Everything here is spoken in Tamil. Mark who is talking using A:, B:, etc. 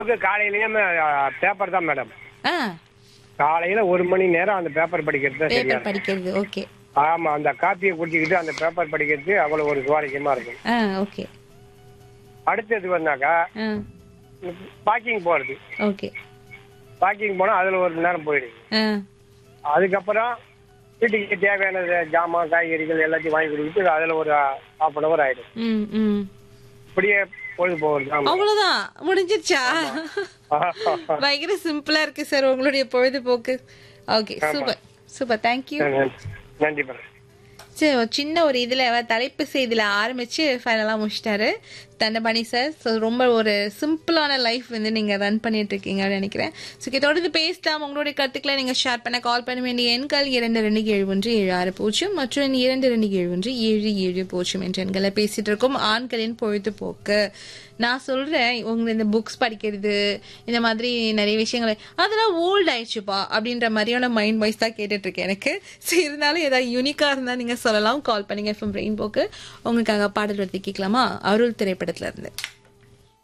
A: காலையிலயும் பேப்பர் தான் மேடம்
B: ஆ
A: காலையில ஒரு மணி நேரம் அந்த பேப்பர் படிக்கிறது தான் சரியா
B: பேப்பர்
A: இருக்கும்.
B: படிக்கிறது ஓகே
A: ஆமா அந்த காப்பியை குடிச்சிக்கிட்டு அந்த பேப்பர் படிக்கிறது அவ்வளவு ஒரு சுவாரஸ்யமா இருக்கும்
B: ஆ ஓகே
A: அடுத்தது வந்தாக்கா
B: ஆ
A: வாக்கிங் போறது
B: ஓகே
A: வாக்கிங் போனா அதுல ஒரு மணி நேரம் போயிடுது
B: ஆ
A: அதுக்கப்புறம் வீட்டுக்கு தேவையான ஜாமான் காய்கறிகள் எல்லாத்தையும் வாங்கி கொடுத்துட்டு அதுல ஒரு ஹாஃப் அன் அவர் ஆயிடும்
B: ம் ம்
A: இப்படியே பொழுது போகிறது ஆமா.
B: அவ்வளவுதான் முடிஞ்சிருச்சா பயங்கர சிம்பிளா இருக்கு சார் உங்களுடைய பொழுதுபோக்கு ஓகே சூப்பர் சூப்பர் தேங்க்யூ
A: நன்றி மேடம்
B: சரி ஒரு சின்ன ஒரு இதுல தலைப்பு செய்தியில ஆரம்பிச்சு ஃபைனலா முடிச்சிட்டாரு தண்டபாணி சார் ஸோ ரொம்ப ஒரு சிம்பிளான லைஃப் வந்து நீங்க ரன் பண்ணிட்டு இருக்கீங்கன்னு நினைக்கிறேன் ஸோ தொடர்ந்து பேசலாம் உங்களுடைய கருத்துக்களை நீங்க ஷேர் பண்ண கால் பண்ண வேண்டிய எண்கள் இரண்டு ரெண்டு ஏழு ஒன்று ஏழு ஆறு பூஜ்ஜியம் மற்றும் இரண்டு ரெண்டு ஏழு ஒன்று ஏழு ஏழு பூஜ்ஜியம் என்ற எண்களை பேசிட்டு இருக்கோம் ஆண்களின் பொழுதுபோக்கு நான் சொல்றேன் உங்க இந்த புக்ஸ் படிக்கிறது இந்த மாதிரி நிறைய விஷயங்களை அதெல்லாம் ஓல்ட் ஆயிடுச்சுப்பா அப்படின்ற மாதிரியான மைண்ட் வாய்ஸ் தான் கேட்டுட்டு இருக்கேன் எனக்கு சரி இருந்தாலும் ஏதாவது யூனிக்கா இருந்தா நீங்க சொல்லலாம் கால் பண்ணுங்க எஃப்எம் ரெயின்போக்கு உங்களுக்காக பாடல் வருத்தி கேட்கலாமா அருள் திரைப்படத்துல இருந்து